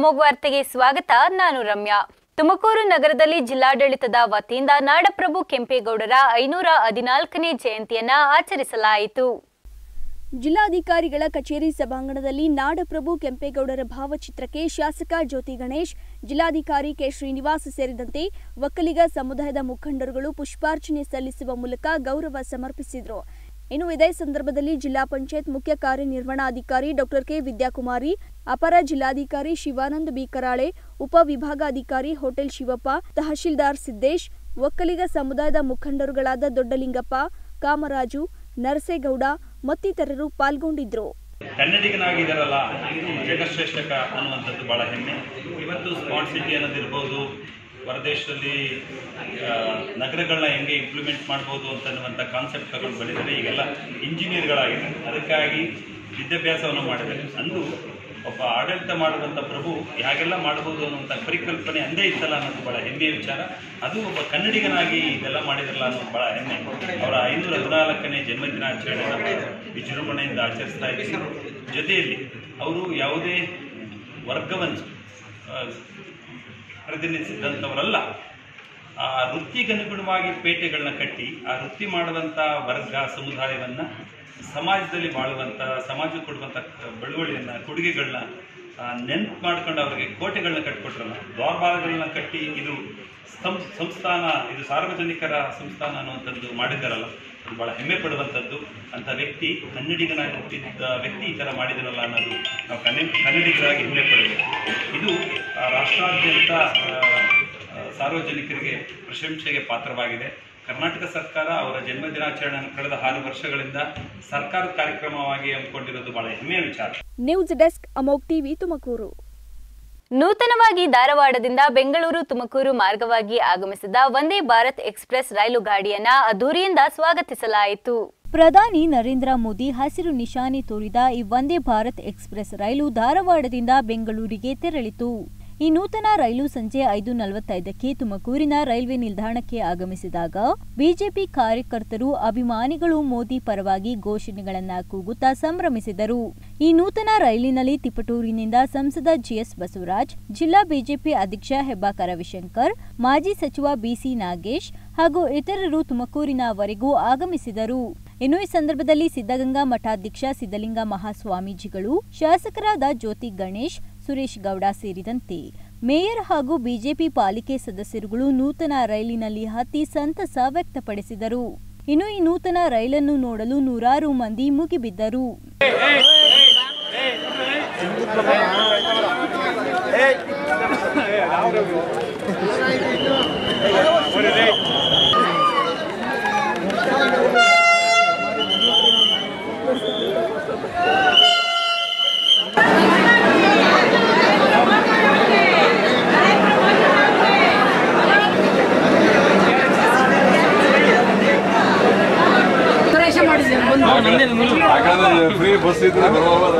ಅಮೋಘ್ ವಾರ್ತೆಗೆ ಸ್ವಾಗತ ನಾನು ರಮ್ಯಾ ತುಮಕೂರು ನಗರದಲ್ಲಿ ಜಿಲ್ಲಾಡಳಿತದ ವತಿಯಿಂದ ನಾಡಪ್ರಭು ಕೆಂಪೇಗೌಡರ ಐನೂರ ಹದಿನಾಲ್ಕನೇ ಜಯಂತಿಯನ್ನ ಆಚರಿಸಲಾಯಿತು ಜಿಲ್ಲಾಧಿಕಾರಿಗಳ ಕಚೇರಿ ಸಭಾಂಗಣದಲ್ಲಿ ನಾಡಪ್ರಭು ಕೆಂಪೇಗೌಡರ ಭಾವಚಿತ್ರಕ್ಕೆ ಶಾಸಕ ಜ್ಯೋತಿ ಗಣೇಶ್ ಜಿಲ್ಲಾಧಿಕಾರಿ ಕೆ ಶ್ರೀನಿವಾಸ್ ಸೇರಿದಂತೆ ಒಕ್ಕಲಿಗ ಸಮುದಾಯದ ಮುಖಂಡರುಗಳು ಪುಷ್ಪಾರ್ಚನೆ ಸಲ್ಲಿಸುವ ಮೂಲಕ ಗೌರವ ಸಮರ್ಪಿಸಿದರು ಇನ್ನು ಇದೇ ಸಂದರ್ಭದಲ್ಲಿ ಜಿಲ್ಲಾ ಪಂಚಾಯತ್ ಮುಖ್ಯ ಕಾರ್ಯನಿರ್ವಹಣಾಧಿಕಾರಿ ಡಾಕ್ಟರ್ ಕೆ ವಿದ್ಯಾಕುಮಾರಿ ಅಪರ ಜಿಲ್ಲಾಧಿಕಾರಿ ಶಿವಾನಂದ್ ಬಿ ಕರಾಳೆ ಉಪವಿಭಾಗಾಧಿಕಾರಿ ಹೋಟೆಲ್ ಶಿವಪ್ಪ ತಹಶೀಲ್ದಾರ್ ಸಿದ್ದೇಶ್ ಒಕ್ಕಲಿಗ ಸಮುದಾಯದ ಮುಖಂಡರುಗಳಾದ ದೊಡ್ಡಲಿಂಗಪ್ಪ ಕಾಮರಾಜು ನರಸೇಗೌಡ ಮತ್ತಿತರರು ಪಾಲ್ಗೊಂಡಿದ್ದರು ಕನ್ನಡಿಗನಾಗಿದ್ದಾರಲ್ಲ ಇದು ಜಗಶ್ರೇಷ್ಠಕ ಅನ್ನುವಂಥದ್ದು ಭಾಳ ಹೆಮ್ಮೆ ಇವತ್ತು ಸ್ಮಾರ್ಟ್ ಸಿಟಿ ಅನ್ನೋದಿರ್ಬೋದು ಹೊರದೇಶದಲ್ಲಿ ಆ, ನಗರಗಳನ್ನ ಹೆಂಗೆ ಇಂಪ್ಲಿಮೆಂಟ್ ಮಾಡ್ಬೋದು ಅಂತನ್ನುವಂಥ ಕಾನ್ಸೆಪ್ಟ್ ತಗೊಂಡು ಬಂದಿದ್ದಾರೆ ಈಗೆಲ್ಲ ಇಂಜಿನಿಯರ್ಗಳಾಗಿದ್ದಾರೆ ಅದಕ್ಕಾಗಿ ವಿದ್ಯಾಭ್ಯಾಸವನ್ನು ಮಾಡಿದ್ದಾರೆ ಅಂದು ಒಬ್ಬ ಆಡಳಿತ ಮಾಡುವಂಥ ಪ್ರಭು ಹೇಗೆಲ್ಲ ಮಾಡ್ಬೋದು ಅನ್ನುವಂಥ ಪರಿಕಲ್ಪನೆ ಅಂದೇ ಇತ್ತಲ್ಲ ಅನ್ನೋದು ಭಾಳ ಹೆಮ್ಮೆಯ ವಿಚಾರ ಅದು ಒಬ್ಬ ಕನ್ನಡಿಗನಾಗಿ ಇದೆಲ್ಲ ಮಾಡಿದ್ರಲ್ಲ ಅನ್ನೋದು ಭಾಳ ಹೆಮ್ಮೆ ಅವರ ಐನೂರ ಹದಿನಾಲ್ಕನೇ ಜನ್ಮದಿನಾಚರಣೆಯನ್ನು ವಿಜೃಂಭಣೆಯಿಂದ ಆಚರಿಸ್ತಾ ಇದ್ದೀವಿ ಜೊತೆಯಲ್ಲಿ ಅವರು ಯಾವುದೇ ವರ್ಗವನ್ನು ಆ, ಪ್ರತಿನಿಧಿಸಿದಂಥವರಲ್ಲ ಆ ವೃತ್ತಿಗನುಗುಣವಾಗಿ ಪೇಟೆಗಳನ್ನ ಕಟ್ಟಿ ಆ ವೃತ್ತಿ ಮಾಡುವಂಥ ವರ್ಗ ಸಮುದಾಯವನ್ನು ಸಮಾಜದಲ್ಲಿ ಬಾಳುವಂಥ ಸಮಾಜ ಕೊಡುವಂಥ ಬಳುವಳಿಯನ್ನು ಕೊಡುಗೆಗಳನ್ನ ನೆನ್ಪು ಮಾಡ್ಕೊಂಡು ಅವರಿಗೆ ಕೋಟೆಗಳನ್ನ ಕಟ್ಟಿಕೊಟ್ರಲ್ಲ ದ್ವಾರಪಾಲಗಳನ್ನ ಕಟ್ಟಿ ಇದು ಸಂ ಸಂಸ್ಥಾನ ಇದು ಸಾರ್ವಜನಿಕರ ಸಂಸ್ಥಾನ ಅನ್ನುವಂಥದ್ದು ಮಾಡಿದ್ದಾರಲ್ಲ ಅದು ಭಾಳ ಹೆಮ್ಮೆ ಪಡುವಂಥದ್ದು ಅಂಥ ವ್ಯಕ್ತಿ ಕನ್ನಡಿಗನಾಗಿ ಹುಟ್ಟಿದ್ದ ವ್ಯಕ್ತಿ ಈ ಥರ ಮಾಡಿದರಲ್ಲ ಅನ್ನೋದು ನಾವು ಕನ್ನಡ ಕನ್ನಡಿಗರಾಗಿ ಹೆಮ್ಮೆ ಪಡಬೇಕು ಇದು ಆ, ರಾಷ್ಟ್ರಾದ್ಯಂತ ಆ, ಆ, ಸಾರ್ವಜನಿಕರಿಗೆ ಪ್ರಶಂಸೆಗೆ ಪಾತ್ರವಾಗಿದೆ ಕರ್ನಾಟಕ ಸರ್ಕಾರ ಅವರ ಜನ್ಮ ದಿನಾಚರಣೆಯನ್ನು ಕಳೆದ ಆರು ವರ್ಷಗಳಿಂದ ಸರ್ಕಾರದ ಕಾರ್ಯಕ್ರಮವಾಗಿ ಹಮ್ಮಿಕೊಂಡಿರೋದು ಬಹಳ ಹೆಮ್ಮೆಯ ವಿಚಾರ news desk Amogh TV Tumakuru ನೂತನವಾಗಿ ಧಾರವಾಡದಿಂದ ಬೆಂಗಳೂರು ತುಮಕೂರು ಮಾರ್ಗವಾಗಿ ಆಗಮಿಸಿದ ವಂದೇ ಭಾರತ್ ಎಕ್ಸ್ಪ್ರೆಸ್ ರೈಲು ಗಾಡಿಯನ್ನ ಅದ್ದೂರಿಯಿಂದ ಸ್ವಾಗತಿಸಲಾಯಿತು ಪ್ರಧಾನಿ ನರೇಂದ್ರ ಮೋದಿ ಹಸಿರು ನಿಶಾನೆ ತೋರಿದ ಈ ವಂದೇ ಭಾರತ್ ಎಕ್ಸ್ಪ್ರೆಸ್ ರೈಲು ಧಾರವಾಡದಿಂದ ಬೆಂಗಳೂರಿಗೆ ತೆರಳಿತು ಈ ನೂತನ ರೈಲು ಸಂಜೆ ಐದು ನಲವತ್ತೈದಕ್ಕೆ ತುಮಕೂರಿನ ರೈಲ್ವೆ ನಿಲ್ದಾಣಕ್ಕೆ ಆಗಮಿಸಿದಾಗ ಬಿಜೆಪಿ ಕಾರ್ಯಕರ್ತರು ಅಭಿಮಾನಿಗಳು ಮೋದಿ ಪರವಾಗಿ ಘೋಷಣೆಗಳನ್ನ ಕೂಗುತ್ತಾ ಸಂಭ್ರಮಿಸಿದರು ಈ ನೂತನ ರೈಲಿನಲ್ಲಿ ತಿಪಟೂರಿನಿಂದ ಸಂಸದ ಜಿಎಸ್ ಬಸವರಾಜ್ ಜಿಲ್ಲಾ ಬಿಜೆಪಿ ಅಧ್ಯಕ್ಷ ಹೆಬ್ಬಾಕ ರವಿಶಂಕರ್ ಮಾಜಿ ಸಚಿವ ಬಿಸಿ ನಾಗೇಶ್ ಹಾಗೂ ಇತರರು ತುಮಕೂರಿನವರೆಗೂ ಆಗಮಿಸಿದರು ಇನ್ನು ಈ ಸಂದರ್ಭದಲ್ಲಿ ಸಿದ್ದಗಂಗಾ ಮಠಾಧ್ಯಕ್ಷ ಸಿದ್ದಲಿಂಗ ಮಹಾಸ್ವಾಮೀಜಿಗಳು ಶಾಸಕರಾದ ಜ್ಯೋತಿ ಗಣೇಶ್ ಸುರೇಶ್ ಗೌಡ ಸೇರಿದಂತೆ ಮೇಯರ್ ಹಾಗೂ ಬಿಜೆಪಿ ಪಾಲಿಕೆ ಸದಸ್ಯರುಗಳು ನೂತನ ರೈಲಿನಲ್ಲಿ ಹತ್ತಿ ಸಂತಸ ವ್ಯಕ್ತಪಡಿಸಿದರು ಇನ್ನು ಈ ನೂತನ ರೈಲನ್ನು ನೋಡಲು ನೂರಾರು ಮಂದಿ ಮುಗಿಬಿದ್ದರು ಯಾಕಂದ್ರೆ ಫ್ರೀ ಬಸ್ ಇದ್ರೆ ಬರೋಲ್ಲ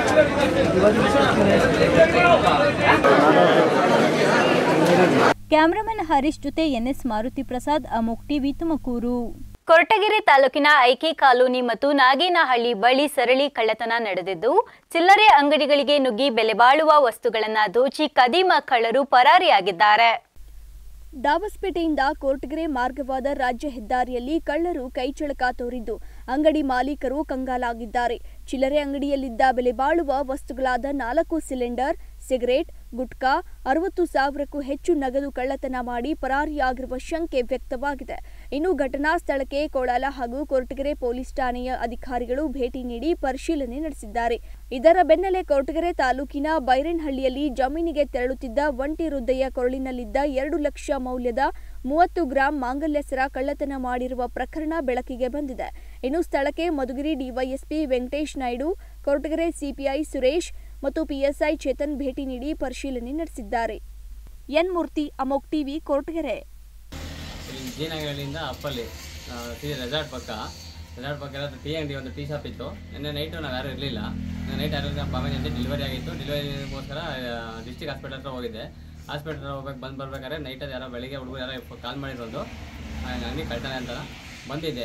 ಕ್ಯಾಮರಾಮನ್ ಹರೀಶ್ ಜೊತೆ ಎನ್ಎಸ್ ಮಾರುತಿ ಪ್ರಸಾದ್ ಅಮೋಕ್ ಟಿವಿ ತುಮಕೂರು ಕೊರಟಗೆರೆ ತಾಲೂಕಿನ ಐಕೆ ಕಾಲೋನಿ ಮತ್ತು ನಾಗೇನಹಳ್ಳಿ ಬಳಿ ಸರಳಿ ಕಳ್ಳತನ ನಡೆದಿದ್ದು ಚಿಲ್ಲರೆ ಅಂಗಡಿಗಳಿಗೆ ನುಗ್ಗಿ ಬೆಲೆ ಬಾಳುವ ವಸ್ತುಗಳನ್ನು ದೋಚಿ ಕದೀಮ ಕಳ್ಳರು ಪರಾರಿಯಾಗಿದ್ದಾರೆ ದಾಬಸ್ಪೇಟೆಯಿಂದ ಕೋರ್ಟ್ಗೆರೆ ಮಾರ್ಗವಾದ ರಾಜ್ಯ ಹೆದ್ದಾರಿಯಲ್ಲಿ ಕಳ್ಳರು ಕೈಚಳಕ ತೋರಿದ್ದು ಅಂಗಡಿ ಮಾಲೀಕರು ಕಂಗಾಲಾಗಿದ್ದಾರೆ ಚಿಲ್ಲರೆ ಅಂಗಡಿಯಲ್ಲಿದ್ದ ಬೆಲೆ ಬಾಳುವ ವಸ್ತುಗಳಾದ ನಾಲ್ಕು ಸಿಲಿಂಡರ್ ಸಿಗರೇಟ್ ಗುಟ್ಕಾ ಅರವತ್ತು ಸಾವಿರಕ್ಕೂ ಹೆಚ್ಚು ನಗದು ಕಳ್ಳತನ ಮಾಡಿ ಪರಾರಿಯಾಗಿರುವ ಶಂಕೆ ವ್ಯಕ್ತವಾಗಿದೆ ಇನ್ನು ಘಟನಾ ಸ್ಥಳಕ್ಕೆ ಕೋಳಾಲ ಹಾಗೂ ಕೊರಟಗೆರೆ ಪೊಲೀಸ್ ಠಾಣೆಯ ಅಧಿಕಾರಿಗಳು ಭೇಟಿ ನೀಡಿ ಪರಿಶೀಲನೆ ನಡೆಸಿದ್ದಾರೆ ಇದರ ಬೆನ್ನಲ್ಲೇ ಕೊರಟಗೆರೆ ತಾಲೂಕಿನ ಬೈರನ್ಹಳ್ಳಿಯಲ್ಲಿ ಜಮೀನಿಗೆ ತೆರಳುತ್ತಿದ್ದ ಒಂಟಿ ವೃದ್ಧೆಯ ಕೊರಳಿನಲ್ಲಿದ್ದ ಎರಡು ಲಕ್ಷ ಮೌಲ್ಯದ ಮೂವತ್ತು ಗ್ರಾಂ ಮಾಂಗಲ್ಯ ಸರ ಕಳ್ಳತನ ಮಾಡಿರುವ ಪ್ರಕರಣ ಬೆಳಕಿಗೆ ಬಂದಿದೆ ಇನ್ನು ಸ್ಥಳಕ್ಕೆ ಮಧುಗಿರಿ ಡಿವೈಎಸ್ಪಿ ವೆಂಕಟೇಶ್ ನಾಯ್ಡು ಕೊರಟಗೆರೆ ಸಿಪಿಐ ಸುರೇಶ್ ಮತ್ತು ಪಿಎಸ್ಐ ಚೇತನ್ ಭೇಟಿ ನೀಡಿ ಪರಿಶೀಲನೆ ನಡೆಸಿದ್ದಾರೆ ಎನ್ ಮೂರ್ತಿ ಅಮೋಕ್ ಟಿವಿ ಕೊರಟಗೆರೆ ಇಲ್ಲಿ ಜೀನಗರದಿಂದ ಅಪ್ಪಲ್ಲಿ ಟೀ ರೆಸಾರ್ಟ್ ಪಕ್ಕ ರೆಸಾರ್ಟ್ ಪಕ್ಕ ಎಲ್ಲ ಟೀ ಅಂಗಡಿ ಒಂದು ಟೀ ಶಾಪ್ ಇತ್ತು ನಿನ್ನೆ ನೈಟು ನಾವು ಯಾರು ಇರಲಿಲ್ಲ ನೈಟ್ ಯಾರು ನಮ್ಮ ಜೊತೆ ಡೆಲಿವರಿ ಆಗಿತ್ತು ಡೆಲಿವರಿಗೋಸ್ಕರ ಡಿಸ್ಟಿಕ್ ಹಾಸ್ಪಿಟಲ್ ಹತ್ರ ಹೋಗಿದ್ದೆ ಹಾಸ್ಪಿಟಲ್ ಹತ್ರ ಹೋಗ್ಬೇಕು ಬಂದು ಬರ್ಬೇಕಾದ್ರೆ ನೈಟಲ್ಲಿ ಯಾರೋ ಬೆಳಿಗ್ಗೆ ಹುಡುಗರು ಯಾರೋ ಕಾಲ್ ಮಾಡಿರೋದು ಅಂಗಡಿ ಕಳ್ತಾನೆ ಅಂತ ಬಂದಿದ್ದೆ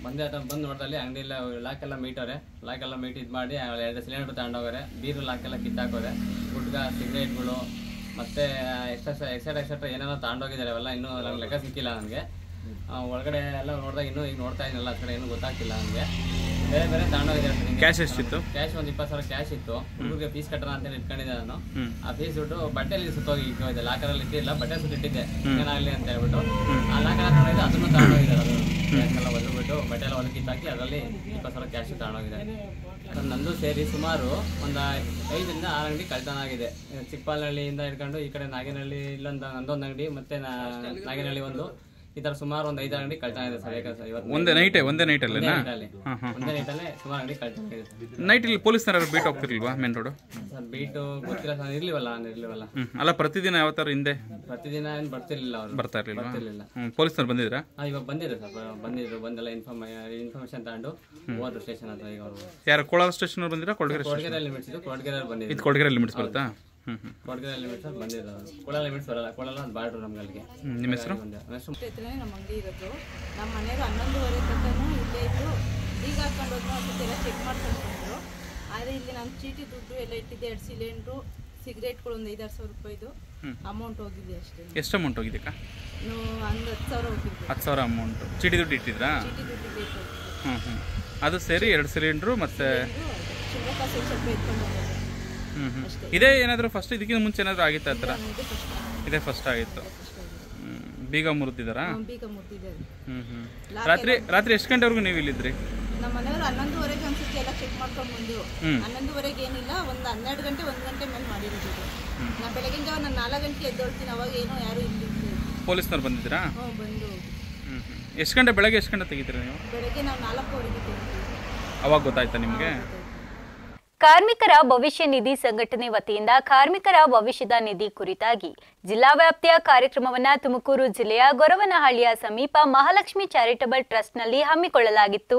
ಬಂದೆ ಆತ ಬಂದು ನೋಡ್ದಲ್ಲಿ ಅಂಗಡಿ ಎಲ್ಲ ಲಾಕ್ ಎಲ್ಲ ಮೀಟವ್ರೆ ಲಾಕ್ ಎಲ್ಲ ಮೀಟ್ ಇದು ಮಾಡಿ ಆಮೇಲೆ ಎರಡು ಸಿಲಿಂಡರ್ ತಗೊಂಡೋಗ್ರೆ ಬೀರು ಲಾಕ್ ಎಲ್ಲ ಕಿತ್ತಾಕೋರೆ ಗುಟ್ಕ ಸಿಗರೇಟ್ಗಳು ಮತ್ತೆ ಎಕ್ಸ್ಟ್ರಾ ಎಕ್ಸೆಟ್ರಾ ಎಕ್ಸೆಟ್ರಾ ಏನೇನೋ ತಗೊಂಡೋಗಿದ್ದಾರೆ ಅವೆಲ್ಲ ಇನ್ನೂ ನಂಗೆ ಲೆಕ್ಕ ಸಿಕ್ಕಿಲ್ಲ ನನಗೆ ಒಳಗಡೆ ಎಲ್ಲ ನೋಡಿದಾಗ ಇನ್ನೂ ಈಗ ನೋಡ್ತಾ ಇದ್ದೀನಲ್ಲ ಆ ಕಡೆ ಏನೂ ಗೊತ್ತಾಗ್ತಿಲ್ಲ ನನಗೆ ಬೇರೆ ಬೇರೆ ತಗೊಂಡೋಗಿದ್ದಾರೆ ಕ್ಯಾಶ್ ಎಷ್ಟಿತ್ತು ಕ್ಯಾಶ್ ಒಂದು ಇಪ್ಪತ್ತು ಸಾವಿರ ಕ್ಯಾಶ್ ಇತ್ತು ಹುಡುಗರಿಗೆ ಫೀಸ್ ಕಟ್ಟೋಣ ಅಂತೇಳಿ ಇಟ್ಕೊಂಡಿದ್ದೆ ನಾನು ಆ ಫೀಸ್ ದುಡ್ಡು ಬಟ್ಟೆಲಿ ಸುತ್ತೋಗಿ ಇಟ್ಕೊಂಡಿದ್ದೆ ಲಾಕರಲ್ಲಿ ಇಟ್ಟಿಲ್ಲ ಬಟ್ಟೆ ಸುತ್ತ ಇಟ್ಟಿದ್ದೆ ಏನಾಗಲಿ ಅಂತ ಹೇಳ್ಬಿಟ್ಟು ಆ ಲಾಕರ್ ಹಾಕೊಂಡಿದ್ದೆ ಅದನ್ನು ತಗೊಂಡೋಗಿದ್ದಾರೆ ಅದು ಕ್ಯಾಶ್ನೆಲ್ಲ ಒದ್ಬಿಟ್ಟು ಬಟ್ಟೆ ಎಲ್ಲ ಹೊಲಕ್ಕೆ ಕಿತ್ತಾಕಿ ಅದರಲ್ಲಿ ಇಪ್ಪತ್ತು ಸಾವಿರ ಕ್ಯಾಶ್ ತಗೊಂಡೋಗಿದ್ದಾರೆ ಅದು ನಂದು ಸೇರಿ ಸುಮಾರು ಒಂದು ಐದರಿಂದ ಆರು ಅಂಗಡಿ ಕಳ್ತನ ಆಗಿದೆ ಚಿಕ್ಕಪಾಲಹಳ್ಳಿಯಿಂದ ಹಿಡ್ಕೊಂಡು ಈ ಕಡೆ ನಾಗೇನಹಳ್ಳಿ ಇಲ್ಲೊಂದು ನಂದೊಂದು ಅಂಗಡಿ ಮತ್ತೆ ನಾ- ನಾಗೇನಹಳ್ಳಿ ಒಂದು ಈ ತರ ಸುಮಾರು ಒಂದು ಐದು ಅಂಗಡಿ ಕಳ್ತನ ಇದೆ ಸರ್ ಯಾಕಂದ್ರೆ ಇವತ್ತು ಒಂದೇ ನೈಟೇ ಒಂದೇ ನೈಟ್ ಒಂದೇ ಅಲ್ಲೇನಾ ನೈಟಲ್ಲಿ ಒಂದೇ ನೈಟಲ್ಲೇ ಸುಮಾರು ಅಂಗಡಿ ಕಳ್ತನ ಆಗಿದೆ ಸರ್. ನೈಟ್ ಇಲ್ಲಿ ಪೊಲೀಸ್ನವರು ಬೀಟ್ ಹೋಗ್ತಿರ್ಲಿಲ್ವಾ ಮೇನ್ ರೋಡು ಸರ್ ಬೀಟು ಗೊತ್ತಿಲ್ಲ ಸರ್ ಇರ್ಲಿವಲ್ಲ ನಾನು ಇರ್ಲಿವಲ್ಲ ಹ್ಮ್ ಅಲ್ಲ ಪ್ರತಿದಿನ ಯಾವತ್ತಾರು ಹಿಂದೆ ಪ್ರತಿದಿನ ಏನು ಬರ್ತಿರ್ಲಿಲ್ಲ ಅವರು ಬರ್ತಾ ಇರ್ಲಿಲ್ವಾ ಬರ್ತಿರ್ಲಿಲ್ಲ ಹ್ಮ್ ಪೊಲೀಸ್ನವ್ರು ಬಂದಿದ್ರಾ ಹಾ ಇವಾಗ ಬಂದಿದ್ರು ಸರ್ ಬ- ಬಂದಿದ್ರು ಬಂದೆಲ್ಲ ಇನ್ಫಾರ್ಮ್ ಇನ್ಫಾರ್ಮೇಶನ್ ತಗೊಂಡು ಹೋದ್ರು ಸ್ಟೇಷನ್ ಹತ್ರ ಈಗ ಅವರು ಯಾರು ಕೋಲಾರ ಸ್ಟೇಷನ್ ಅವ್ರು ಬಂದಿರಾ ಕೊಡಗೆರೆ ಸ್ಟೇಷನ್ ಕೊಡಗೆರೆ ಲಿಮಿಟ್ಸ್ ಇದು ಕೊಡಗೆರೆ ಇದು ಬಂದಿದ್ರು ಕೊಡಗೆರೆ ಲಿಮಿಟ್ಸ್ ಬರುತ್ತಾ ಹ್ಮ್ ಹ್ಮ್ ಕೊಡಗೆರೆ ಲಿಮಿಟ್ಸ್ ಅಲ್ಲಿ ಬಂದಿದ್ರು ಅವರು ಕೊಳ ಲಿಮಿಟ್ಸ್ ಬರಲ್ಲ ಕೊಳಲ್ಲ ಅದು ಬಾರ್ಡ್ರು ನಮ್ಗೆ ಅಲ್ಲಿಗೆ ಹ್ಮ್, ನಿಮ್ಮ ಹೆಸರು ಬಂದೆ ನನ್ನ ಹೆಸರು ಹತ್ರನೇ ನಮ್ಮ ಅಂಗಡಿ ಇರೋದು ನಮ್ಮ ಮನೆಯವರು ಹನ್ನೊಂದುವರೆ ತನಕನೂ ಇಲ್ಲೇ ಇದ್ದು ಬೀಗ ಹಾಕೊಂಡು ಹೋದ್ನು ಅಷ್ಟೊತ್ತು ಎಲ್ಲ ಚೆಕ್ ಮಾಡ್ಕೊಂಡು ಬಂದರು ಆದರೆ ಇಲ್ಲಿ ನಾನು ಚೀಟಿ ದುಡ್ಡು ಎಲ್ಲ ಇಟ್ಟಿದ್ದೆ ಎರಡು ಸಿಲಿಂಡ್ರು ಸಿಗರೇಟ್ಗಳು ಒಂದು ಐದಾರು ಸಾವಿರ ರೂಪಾಯಿದು ಅಮೌಂಟ್ ಹೋಗಿದೆ ಅಷ್ಟೇ ಎಷ್ಟು ಅಮೌಂಟ್ ಹೋಗಿದ್ದಕ್ಕ ಇನ್ನು ಒಂದು ಹತ್ತು ಸಾವಿರ ಹೋಗಿದ್ದು ಹತ್ತು ಸಾವಿರ ಅಮೌಂಟ್ ಚೀಟಿ ದುಡ್ಡು ಇಟ್ಟಿದ್ರಾ ಚೀಟಿ ದುಡ್ಡು ಬೇಕು ಹ್ಮ್ ಹ್ಮ್ ಅದು ಸೇರಿ ಎರಡು ಸಿಲಿಂಡ್ರು ಮತ್ತೆ ಚಿಲ್ಲರೆ ಕಾಸು ಸ್ವಲ್ಪ ಎತ್ಕೊಂಡು ಹೋಗೋದು ಹ್ಮ್ ಹ್ಮ್ ಇದೇ ಏನಾದರೂ ಫಸ್ಟ್ ಇದಕ್ಕಿಂತ ಮುಂಚೆ ಏನಾದರೂ ಆಗಿತ್ತಾ ಆ ಥರ ಇದು ಫಸ್ಟ್ ಇದೇ ಫಸ್ಟ್ ಆಗಿತ್ತು ಹ್ಮ್. ಬೀಗ ಮುರಿದಿದ್ದಾರಾ ಬೀಗ ಮುಟ್ಟಿದ್ದಾರೆ ಹ್ಮ್ ಹ್ಮ್ ರಾತ್ರಿ ರಾತ್ರಿ ಎಷ್ಟು ಗಂಟೆವರೆಗೂ ನೀವು ಇಲ್ಲಿದ್ರಿ ನಮ್ಮ ಮನೆಯವರು ಹನ್ನೊಂದುವರೆಗೆ ಅನ್ಸುತ್ತೆ ಎಲ್ಲ ಚೆಕ್ ಮಾಡ್ಕೊಂಡು ಬಂದು ಹನ್ನೊಂದುವರೆಗೆ ಏನಿಲ್ಲ ಒಂದು ಹನ್ನೆರಡು ಗಂಟೆ ಒಂದು ಗಂಟೆ ಮೇಲೆ ಮಾಡಿರೋದು ಇದು. ನಾ ಬೆಳಗಿನ ಜಾವ ನಾನು ನಾಲ್ಕು ಗಂಟೆಗೆ ಎದ್ದೊಳ್ತೀನಿ ಅವಾಗ ಏನೋ ಯಾರು ಇಲ್ಲಿ ಪೊಲೀಸ್ನವ್ರು ಬಂದಿದ್ದೀರಾ ಹ್ಞೂ ಬಂದು ಹ್ಮ್ ಹ್ಮ್ ಎಷ್ಟು ಗಂಟೆ ಬೆಳಗ್ಗೆ ಎಷ್ಟು ಗಂಟೆ ತೆಗಿತೀರಿ ನೀವು ಬೆಳಗ್ಗೆ ನಾವು ನಾಲ್ಕುವರೆಗೆ ತೆಗಿತೀವಿ ಅವಾಗ ಗೊತ್ತಾಯ್ತಾ ನಿಮಗೆ ಕಾರ್ಮಿಕರ ಭವಿಷ್ಯ ನಿಧಿ ಸಂಘಟನೆ ವತಿಯಿಂದ ಕಾರ್ಮಿಕರ ಭವಿಷ್ಯದ ನಿಧಿ ಕುರಿತಾಗಿ ಜಿಲ್ಲಾ ವ್ಯಾಪ್ತಿಯ ಕಾರ್ಯಕ್ರಮವನ್ನು ತುಮಕೂರು ಜಿಲ್ಲೆಯ ಗೊರವನಹಳ್ಳಿಯ ಸಮೀಪ ಮಹಾಲಕ್ಷ್ಮಿ ಚಾರಿಟಬಲ್ ಟ್ರಸ್ಟ್ನಲ್ಲಿ ಹಮ್ಮಿಕೊಳ್ಳಲಾಗಿತ್ತು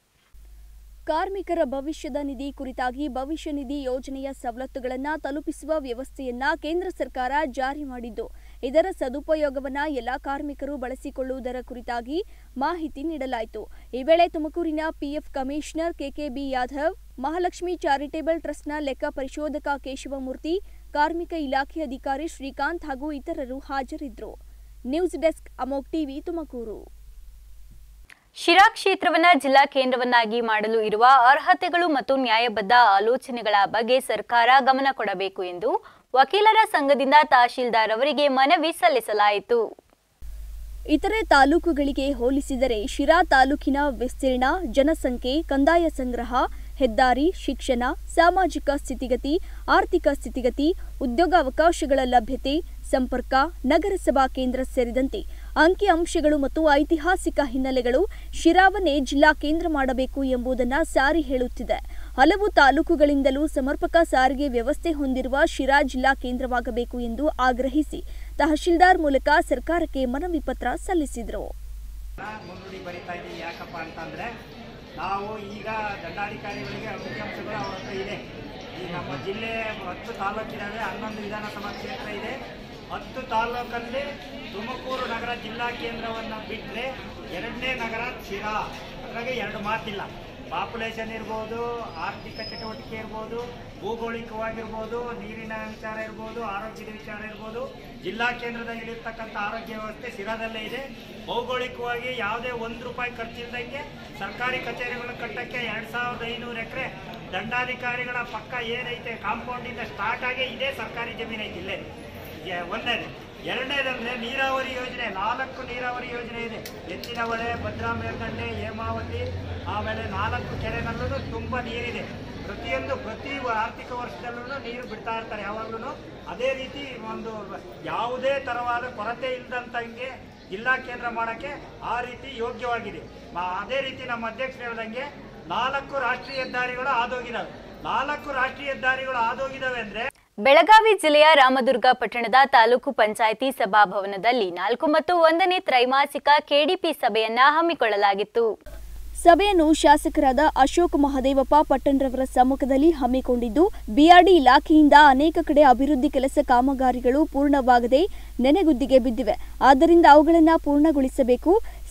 ಕಾರ್ಮಿಕರ ಭವಿಷ್ಯದ ನಿಧಿ ಕುರಿತಾಗಿ ಭವಿಷ್ಯ ನಿಧಿ ಯೋಜನೆಯ ಸವಲತ್ತುಗಳನ್ನು ತಲುಪಿಸುವ ವ್ಯವಸ್ಥೆಯನ್ನ ಕೇಂದ್ರ ಸರ್ಕಾರ ಜಾರಿ ಮಾಡಿದ್ದು ಇದರ ಸದುಪಯೋಗವನ್ನ ಎಲ್ಲ ಕಾರ್ಮಿಕರು ಬಳಸಿಕೊಳ್ಳುವುದರ ಕುರಿತಾಗಿ ಮಾಹಿತಿ ನೀಡಲಾಯಿತು ಈ ವೇಳೆ ತುಮಕೂರಿನ PF commissioner KKB Yadav Mahalakshmi charitable ಟ್ರಸ್ಟ್ನ ಲೆಕ್ಕ ಪರಿಶೋಧಕ ಕೇಶವಮೂರ್ತಿ ಕಾರ್ಮಿಕ ಇಲಾಖೆ ಅಧಿಕಾರಿ ಶ್ರೀಕಾಂತ್ ಹಾಗೂ ಇತರರು ಹಾಜರಿದ್ದರು news desk Amogh TV Tumakuru Sira ಕ್ಷೇತ್ರವನ್ನ ಜಿಲ್ಲಾ ಕೇಂದ್ರವನ್ನಾಗಿ ಮಾಡಲು ಇರುವ ಅರ್ಹತೆಗಳು ಮತ್ತು ನ್ಯಾಯಬದ್ಧ ಆಲೋಚನೆಗಳ ಬಗ್ಗೆ ಸರ್ಕಾರ ಗಮನ ಕೊಡಬೇಕು ಎಂದು ವಕೀಲರ ಸಂಘದಿಂದ ತಹಶೀಲ್ದಾರ್ ಅವರಿಗೆ ಮನವಿ ಸಲ್ಲಿಸಲಾಯಿತು ಇತರೆ ತಾಲೂಕುಗಳಿಗೆ ಹೋಲಿಸಿದರೆ ಶಿರಾ ತಾಲೂಕಿನ ವಿಸ್ತೀರ್ಣ ಜನಸಂಖ್ಯೆ ಕಂದಾಯ ಸಂಗ್ರಹ ಹೆದ್ದಾರಿ ಶಿಕ್ಷಣ ಸಾಮಾಜಿಕ ಸ್ಥಿತಿಗತಿ ಆರ್ಥಿಕ ಸ್ಥಿತಿಗತಿ ಉದ್ಯೋಗಾವಕಾಶಗಳ ಲಭ್ಯತೆ ಸಂಪರ್ಕ ನಗರಸಭಾ ಕೇಂದ್ರ ಸೇರಿದಂತೆ ಅಂಕಿ ಅಂಶಗಳು ಮತ್ತು ಐತಿಹಾಸಿಕ ಹಿನ್ನೆಲೆಗಳು ಶಿರಾವನ್ನೇ ಜಿಲ್ಲಾ ಕೇಂದ್ರ ಮಾಡಬೇಕು ಎಂಬುದನ್ನು ಸಾರಿ ಹೇಳುತ್ತಿದೆ ಹಲವು ತಾಲೂಕುಗಳಿಂದಲೂ ಸಮರ್ಪಕ ಸಾರಿಗೆ ವ್ಯವಸ್ಥೆ ಹೊಂದಿರುವ ಶಿರಾ ಜಿಲ್ಲಾ ಕೇಂದ್ರವಾಗಬೇಕು ಎಂದು ಆಗ್ರಹಿಸಿ ತಹಶೀಲ್ದಾರ್ ಮೂಲಕ ಸರ್ಕಾರಕ್ಕೆ ಮನವಿ ಪತ್ರ ಸಲ್ಲಿಸಿದರು ಮುನ್ನುಡಿ ಬರಿತಾ ಇದ್ದೀವಿ ಯಾಕಪ್ಪ ಅಂತಂದರೆ ನಾವು ಈಗ ದಂಡಾಧಿಕಾರಿಗಳಿಗೆ ಅಂಕಿಅಂಶಗಳು ಅವ್ರ ಹತ್ರ ಇದೆ ಈ ನಮ್ಮ ಜಿಲ್ಲೆ ಹತ್ತು ತಾಲೂಕಿದ್ದಾವೆ ಹನ್ನೊಂದು ವಿಧಾನಸಭಾ ಕ್ಷೇತ್ರ ಇದೆ ಹತ್ತು ತಾಲೂಕಲ್ಲಿ ತುಮಕೂರು ನಗರ ಜಿಲ್ಲಾ ಕೇಂದ್ರವನ್ನು ಬಿಟ್ಟರೆ ಎರಡನೇ ನಗರ ಶಿರಾ ಅದ್ರಾಗೆ ಎರಡು ಮಾತಿಲ್ಲ ಪಾಪ್ಯುಲೇಷನ್ ಇರ್ಬೋದು ಆರ್ಥಿಕ ಚಟುವಟಿಕೆ ಇರ್ಬೋದು ಭೌಗೋಳಿಕವಾಗಿರ್ಬೋದು ನೀರಿನ ವಿಚಾರ ಇರ್ಬೋದು ಆರೋಗ್ಯದ ವಿಚಾರ ಇರ್ಬೋದು ಜಿಲ್ಲಾ ಕೇಂದ್ರದಲ್ಲಿರ್ತಕ್ಕಂಥ ಆರೋಗ್ಯ ವ್ಯವಸ್ಥೆ ಶಿರಾದಲ್ಲೇ ಇದೆ ಭೌಗೋಳಿಕವಾಗಿ ಯಾವುದೇ ಒಂದು ರೂಪಾಯಿ ಖರ್ಚಿಲ್ದಂಗೆ ಸರ್ಕಾರಿ ಕಚೇರಿಗಳು ಕಟ್ಟಕ್ಕೆ ಎರಡು ಸಾವಿರದ ಐನೂರು ಎಕರೆ ದಂಡಾಧಿಕಾರಿಗಳ ಪಕ್ಕ ಏನೈತೆ ಕಾಂಪೌಂಡಿಂದ ಸ್ಟಾರ್ಟ್ ಆಗಿ ಇದೇ ಸರ್ಕಾರಿ ಜಮೀನು ಐತಿ ಇಲ್ಲೇ ಯ- ಒಂದನೇದು ಎರಡನೇದಂದ್ರೆ ನೀರಾವರಿ ಯೋಜನೆ ನಾಲ್ಕು ನೀರಾವರಿ ಯೋಜನೆ ಇದೆ ಎತ್ತಿನ ಹೊಳೆ ಭದ್ರಾ ಮೇಲ್ದಂಡೆ ಹೇಮಾವತಿ ಆಮೇಲೆ ನಾಲ್ಕು ಕೆರೆನಲ್ಲೂ ತುಂಬ ನೀರಿದೆ ಪ್ರತಿಯೊಂದು ಪ್ರತಿ ವ- ಆರ್ಥಿಕ ವರ್ಷದಲ್ಲೂ ನೀರು ಬಿಡ್ತಾ ಇರ್ತಾರೆ ಯಾವಾಗಲೂ ಅದೇ ರೀತಿ ಒಂದು ಯಾವುದೇ ತರವಾದ ಕೊರತೆ ಇಲ್ಲದಂತಂಗೆ ಜಿಲ್ಲಾ ಕೇಂದ್ರ ಮಾಡೋಕ್ಕೆ ಆ ರೀತಿ ಯೋಗ್ಯವಾಗಿದೆ ಮ- ಅದೇ ರೀತಿ ನಮ್ಮ ಅಧ್ಯಕ್ಷರು ಹೇಳ್ದಂಗೆ ನಾಲ್ಕು ರಾಷ್ಟ್ರೀಯ ಹೆದ್ದಾರಿಗಳು ಆದೋಗಿದಾವೆ ನಾಲ್ಕು ರಾಷ್ಟ್ರೀಯ ಹೆದ್ದಾರಿಗಳು ಆದೋಗಿದಾವೆ ಅಂದ್ರೆ ಬೆಳಗಾವಿ ಜಿಲ್ಲೆಯ ರಾಮದುರ್ಗ ಪಟ್ಟಣದ ತಾಲೂಕು ಪಂಚಾಯಿತಿ ಸಭಾಭವನದಲ್ಲಿ ನಾಲ್ಕು ಮತ್ತು ಒಂದನೇ ತ್ರೈಮಾಸಿಕ ಕೆಡಿಪಿ ಸಭೆಯನ್ನ ಹಮ್ಮಿಕೊಳ್ಳಲಾಗಿತ್ತು ಸಭೆಯನ್ನು ಶಾಸಕರಾದ ಅಶೋಕ್ ಮಹದೇವಪ್ಪ ಪಟ್ಟಣ್ರವರ ಸಮ್ಮುಖದಲ್ಲಿ ಹಮ್ಮಿಕೊಂಡಿದ್ದು ಬಿಆರ್ಡಿ ಇಲಾಖೆಯಿಂದ ಅನೇಕ ಕಡೆ ಅಭಿವೃದ್ಧಿ ಕೆಲಸ ಕಾಮಗಾರಿಗಳು ಪೂರ್ಣವಾಗದೆ ನೆನೆಗುದ್ದಿಗೆ ಬಿದ್ದಿವೆ ಆದ್ದರಿಂದ ಅವುಗಳನ್ನು ಪೂರ್ಣಗೊಳಿಸಬೇಕು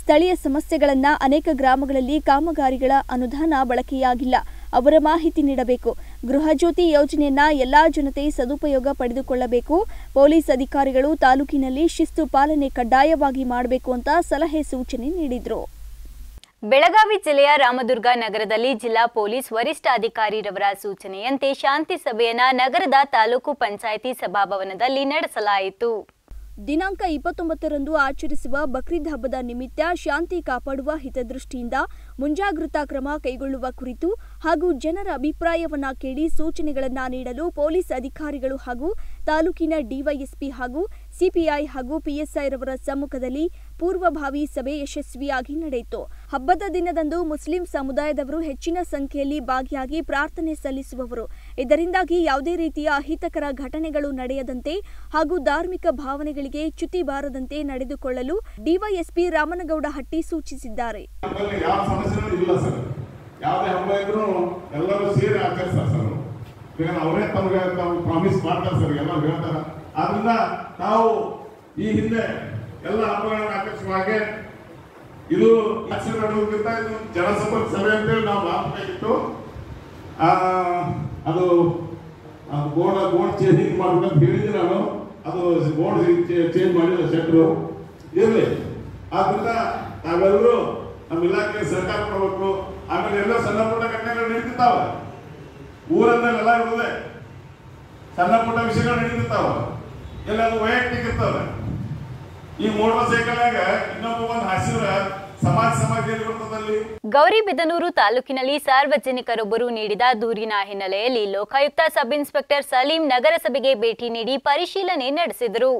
ಸ್ಥಳೀಯ ಸಮಸ್ಯೆಗಳನ್ನ ಅನೇಕ ಗ್ರಾಮಗಳಲ್ಲಿ ಕಾಮಗಾರಿಗಳ ಅನುದಾನ ಬಳಕೆಯಾಗಿಲ್ಲ ಅವರ ಮಾಹಿತಿ ನೀಡಬೇಕು ಗೃಹ ಜ್ಯೋತಿ ಯೋಜನೆಯನ್ನ ಎಲ್ಲಾ ಜನತೆ ಸದುಪಯೋಗ ಪಡೆದುಕೊಳ್ಳಬೇಕು ಪೊಲೀಸ್ ಅಧಿಕಾರಿಗಳು ತಾಲೂಕಿನಲ್ಲಿ ಶಿಸ್ತು ಪಾಲನೆ ಕಡ್ಡಾಯವಾಗಿ ಮಾಡಬೇಕು ಅಂತ ಸಲಹೆ ಸೂಚನೆ ನೀಡಿದ್ರು ಬೆಳಗಾವಿ ಜಿಲ್ಲೆಯ ರಾಮದುರ್ಗ ನಗರದಲ್ಲಿ ಜಿಲ್ಲಾ ಪೊಲೀಸ್ ವರಿಷ್ಠಾಧಿಕಾರಿರವರ ಸೂಚನೆಯಂತೆ ಶಾಂತಿ ಸಭೆಯನ್ನ ನಗರದ ತಾಲೂಕು ಪಂಚಾಯಿತಿ ಸಭಾಭವನದಲ್ಲಿ ನಡೆಸಲಾಯಿತು ದಿನಾಂಕ ಇಪ್ಪತ್ತೊಂಬತ್ತರಂದು ಆಚರಿಸುವ ಬಕ್ರೀದ್ ಹಬ್ಬದ ನಿಮಿತ್ತ ಶಾಂತಿ ಕಾಪಾಡುವ ಹಿತದೃಷ್ಟಿಯಿಂದ ಮುಂಜಾಗೃತಾ ಕ್ರಮ ಕೈಗೊಳ್ಳುವ ಕುರಿತು ಹಾಗೂ ಜನರ ಅಭಿಪ್ರಾಯವನ್ನ ಕೇಳಿ ಸೂಚನೆಗಳನ್ನ ನೀಡಲು ಪೊಲೀಸ್ ಅಧಿಕಾರಿಗಳು ಹಾಗೂ ತಾಲೂಕಿನ ಡಿವೈಎಸ್ಪಿ ಹಾಗೂ ಸಿಪಿಐ ಹಾಗೂ ಪಿಎಸ್ಐ ರವರ ಸಮ್ಮುಖದಲ್ಲಿ ಪೂರ್ವಭಾವಿ ಸಭೆ ಯಶಸ್ವಿಯಾಗಿ ನಡೆಯಿತು ಹಬ್ಬದ ದಿನದಂದು ಮುಸ್ಲಿಂ ಸಮುದಾಯದವರು ಹೆಚ್ಚಿನ ಸಂಖ್ಯೆಯಲ್ಲಿ ಭಾಗಿಯಾಗಿ ಪ್ರಾರ್ಥನೆ ಸಲ್ಲಿಸುವವರು ಇದರಿಂದಾಗಿ ಯಾವುದೇ ರೀತಿಯ ಅಹಿತಕರ ಘಟನೆಗಳು ನಡೆಯದಂತೆ ಹಾಗೂ ಧಾರ್ಮಿಕ ಭಾವನೆಗಳಿಗೆ ಚ್ಯುತಿ ಬಾರದಂತೆ ನಡೆದುಕೊಳ್ಳಲು ಡಿವೈಎಸ್ಪಿ ರಾಮನಗೌಡ ಹಟ್ಟಿ ಸೂಚಿಸಿದ್ದಾರೆ ನಮ್ಮಲ್ಲಿ ಯಾವ ಸಮಸ್ಯೆನೂ ಇಲ್ಲ ಸರ್ ಯಾವುದೇ ಹಬ್ಬ ಇದ್ರೂ ಎಲ್ಲರೂ ಸೇರಿ ಆಚರಿಸ್ತಾರೆ ಸರ್ ಈಗ ಅವರೇ ತಮಗೆ ತಾವು ಪ್ರಾಮಿಸ್ ಮಾಡ್ತಾರೆ ಸರ್ ಎಲ್ಲ ಹೇಳ್ತಾರೆ ಆದ್ರಿಂದ ನಾವು ಈ ಹಿಂದೆ ಎಲ್ಲ ಹಬ್ಬಗಳನ್ನು ಆಚರಿಸುವ ಹಾಗೆ ಇದು ಆಚರಣೆ ಮಾಡುವುದಕ್ಕಿಂತ ಇದು ಜನಸಂಪರ್ಕ ಸಭೆ ಅಂತೇಳಿ ನಾವು ಮಾಡಬೇಕಾಗಿತ್ತು ಆ, ಅದು ಬೋರ್ಡ್ ಬೋರ್ಡ್ ಚೇಂಜಿಂಗ್ ಮಾಡ್ಬೇಕಂತ ಹೇಳಿದ್ದೆ ನಾನು ಅದು ಬೋರ್ಡ್ ಚೇಂಜ್ ಮಾಡಿಲ್ಲ ಶೆಟ್ರು ಇರಲಿ ಆದ್ರಿಂದ ನಾವೆಲ್ಲರೂ ನಮ್ಮ ಇಲಾಖೆಗೆ ಸಹಕಾರ ಕೊಡಬೇಕು ಆಮೇಲೆ ಎಲ್ಲ ಸಣ್ಣ ಪುಟ್ಟ ಘಟನೆಗಳು ನಡೀತಿರ್ತಾವ ಊರಲ್ಲೆಲ್ಲ ಇರುವುದೇ ಸಣ್ಣ ಪುಟ್ಟ ವಿಷಯಗಳು ನಡೀತಿರ್ತಾವ ಎಲ್ಲ ಅದು ವೈಯಕ್ತಿಕ ಇರ್ತಾವೆ ಈ ಮೋಟರ್ ಸೈಕಲ್ನಾಗ ಇನ್ನೊಬ್ಬ ಒಂದು ಹಸಿರ ಸಮಾಜ ಸಮಾಜ ಎಲ್ಲಿ ಬರ್ತದಲ್ಲಿ ಗೌರಿಬಿದನೂರು ತಾಲೂಕಿನಲ್ಲಿ ಸಾರ್ವಜನಿಕರೊಬ್ಬರು ನೀಡಿದ ದೂರಿನ ಹಿನ್ನೆಲೆಯಲ್ಲಿ ಲೋಕಾಯುಕ್ತ ಸಬ್ ಇನ್ಸ್ಪೆಕ್ಟರ್ ಸಲೀಂ ನಗರಸಭೆಗೆ ಭೇಟಿ ನೀಡಿ ಪರಿಶೀಲನೆ ನಡೆಸಿದರು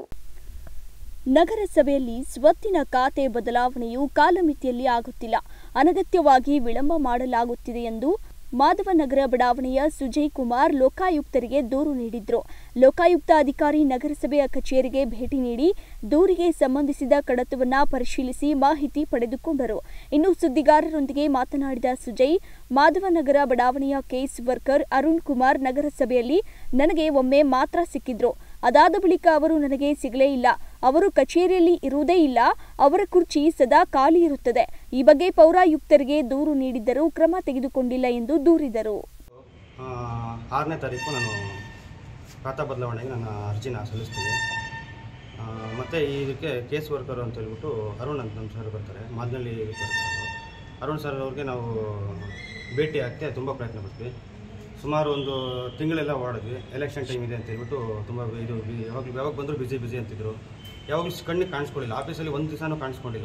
ನಗರಸಭೆಯಲ್ಲಿ ಸ್ವತ್ತಿನ ಖಾತೆ ಬದಲಾವಣೆಯು ಕಾಲಮಿತಿಯಲ್ಲಿ ಆಗುತ್ತಿಲ್ಲ ಅನಗತ್ಯವಾಗಿ ವಿಳಂಬ ಮಾಡಲಾಗುತ್ತಿದೆ ಎಂದು ಮಾಧವನಗರ ಬಡಾವಣೆಯ ಸುಜಯ್ ಕುಮಾರ್ ಲೋಕಾಯುಕ್ತರಿಗೆ ದೂರು ನೀಡಿದ್ರು ಲೋಕಾಯುಕ್ತ ಅಧಿಕಾರಿ ನಗರಸಭೆಯ ಕಚೇರಿಗೆ ಭೇಟಿ ನೀಡಿ ದೂರಿಗೆ ಸಂಬಂಧಿಸಿದ ಕಡತವನ್ನ ಪರಿಶೀಲಿಸಿ ಮಾಹಿತಿ ಪಡೆದುಕೊಂಡರು ಇನ್ನು ಸುದ್ದಿಗಾರರೊಂದಿಗೆ ಮಾತನಾಡಿದ ಸುಜಯ್ ಮಾಧವನಗರ ಬಡಾವಣೆಯ ಕೇಸ್ ವರ್ಕರ್ ಅರುಣ್ ಕುಮಾರ್ ನಗರಸಭೆಯಲ್ಲಿ ನನಗೆ ಒಮ್ಮೆ ಮಾತ್ರ ಸಿಕ್ಕಿದ್ರು ಅದಾದ ಬಳಿಕ ಅವರು ನನಗೆ ಸಿಗಲೇ ಇಲ್ಲ ಅವರು ಕಚೇರಿಯಲ್ಲಿ ಇರುವುದೇ ಇಲ್ಲ ಅವರ ಕುರ್ಚಿ ಸದಾ ಖಾಲಿ ಇರುತ್ತದೆ ಈ ಬಗ್ಗೆ ಪೌರಾಯುಕ್ತರಿಗೆ ದೂರು ನೀಡಿದ್ದರೂ ಕ್ರಮ ತೆಗೆದುಕೊಂಡಿಲ್ಲ ಎಂದು ದೂರಿದರು ಆ, ಆರನೇ ತಾರೀಕು ನಾನು ಖಾತಾ ಬದಲಾವಣೆಗೆ ನನ್ನ ಅರ್ಜಿನ ಸಲ್ಲಿಸ್ತೀನಿ ಆ, ಮತ್ತು ಇದಕ್ಕೆ ಕೇಸ್ ವರ್ಕರ್ ಅಂತ ಹೇಳ್ಬಿಟ್ಟು ಅರುಣ್ ಅಂತ ನಮ್ಮ ಸರ್ ಬರ್ತಾರೆ ಮಾದನಹಳ್ಳಿ ಬರ್ತಾರೆ ಅವರು. ಅರುಣ್ ಸರ್ ಅವ್ರಿಗೆ ನಾವು ಭೇಟಿ ಆಗ್ತೆ ತುಂಬ ಪ್ರಯತ್ನ ಪಡ್ತೀವಿ ಸುಮಾರು ಒಂದು ತಿಂಗಳೆಲ್ಲ ಓಡಿದ್ವಿ ಎಲೆಕ್ಷನ್ ಟೈಮ್ ಇದೆ ಅಂತ ಹೇಳ್ಬಿಟ್ಟು ತುಂಬ ಇದು ಬಿ- ಯಾವಾಗ ಯಾವಾಗ ಬಂದರೂ ಬಿಸಿ ಬಿಸಿ ಅಂತಿದ್ರು ಯಾವಾಗಲೂ ಕಣ್ಣಿಗೆ ಕಾಣಿಸ್ಕೊಳ್ಳಿಲ್ಲ ಆಫೀಸಲ್ಲಿ ಒಂದು ದಿವಸನೂ ಕಾಣಿಸ್ಕೊಂಡಿಲ್ಲ